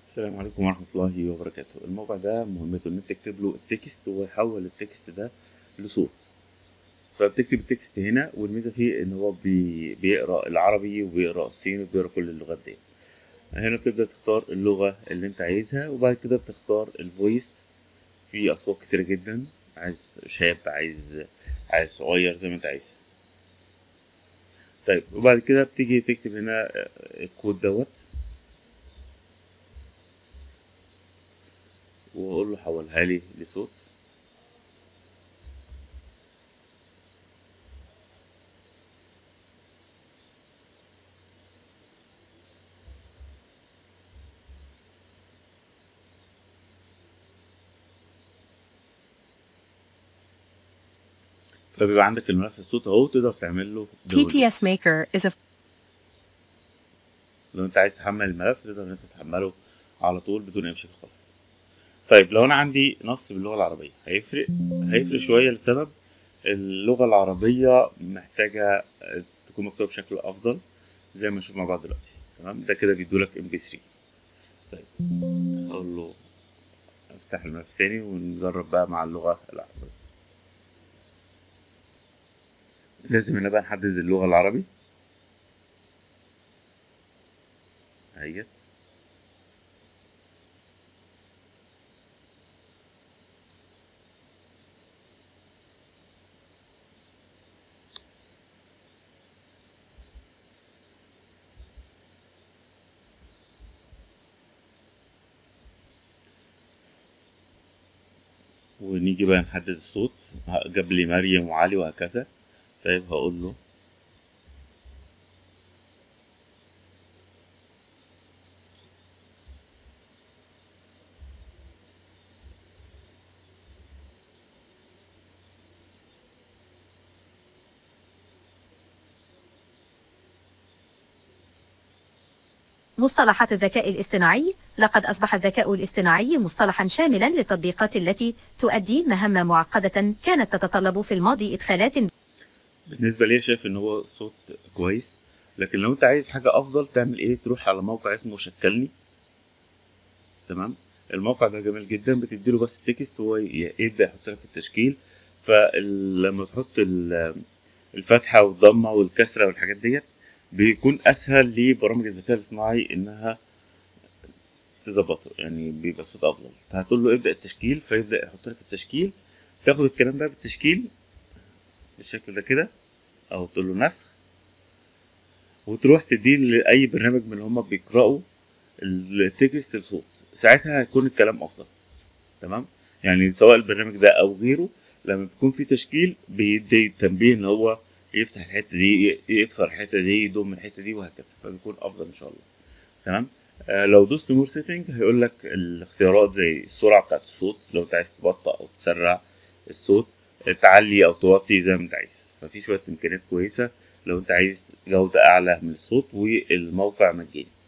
السلام عليكم ورحمة الله وبركاته الموقع ده مهمته ان انت تكتب له التكست ويحول التكست ده لصوت فبتكتب التكست هنا والميزة فيه ان هو بي بيقرأ العربي وبيقرأ الصيني وبيقرأ كل اللغات دي هنا بتبدأ تختار اللغة اللي انت عايزها وبعد كده بتختار الفويس في اصوات كتيرة جدا عايز شاب عايز عايز صغير زي ما انت عايز طيب وبعد كده بتيجي تكتب هنا الكود دوت واقول له حولها لي لصوت فبيبقى عندك الملف الصوت اهو تقدر تعمل له download. TTS Maker is a لو انت عايز تحمل الملف تقدر ان انت تحمله على طول بدون اي مشاكل خالص طيب لو انا عندي نص باللغه العربيه هيفرق هيفرق شويه لسبب اللغه العربيه محتاجه تكون مكتوبه بشكل افضل زي ما نشوف مع بعض دلوقتي تمام ده كده بيدولك ام بي 3 طيب اقول له افتح الملف تاني ونجرب بقى مع اللغه العربيه لازم هنا بقى نحدد اللغه العربي اهيت ونيجي بقى نحدد الصوت جاب لي مريم وعلي وهكذا طيب هقول له مصطلحات الذكاء الاصطناعي لقد أصبح الذكاء الاصطناعي مصطلحا شاملا للتطبيقات التي تؤدي مهمة معقدة كانت تتطلب في الماضي إدخالات بالنسبه لي شايف ان هو الصوت كويس لكن لو انت عايز حاجه افضل تعمل ايه تروح على موقع اسمه شكلني تمام الموقع ده جميل جدا بتديله بس التكست وهو ي- يبدا يحط لك التشكيل فلما تحط ال- الفتحه والضمه والكسره والحاجات ديت بيكون اسهل لبرامج الذكاء الاصطناعي انها تظبطه يعني بيبقى الصوت افضل هتقول له ابدا التشكيل فيبدا يحط لك التشكيل تاخد الكلام بقى بالتشكيل بالشكل ده كده او تقول له نسخ وتروح تديه لاي برنامج من اللي هما بيقراوا التكست لصوت ساعتها هيكون الكلام افضل تمام يعني سواء البرنامج ده او غيره لما بيكون في تشكيل بيدي تنبيه ان هو يفتح الحته دي يكسر الحته دي يضم الحته دي وهكذا فبيكون افضل ان شاء الله تمام آه لو دوست مور سيتنج هيقول لك الاختيارات زي السرعه بتاعت الصوت لو انت عايز تبطئ او تسرع الصوت تعلي او توطي زي ما انت عايز ففي شويه امكانيات كويسه لو انت عايز جوده اعلى من الصوت والموقع مجاني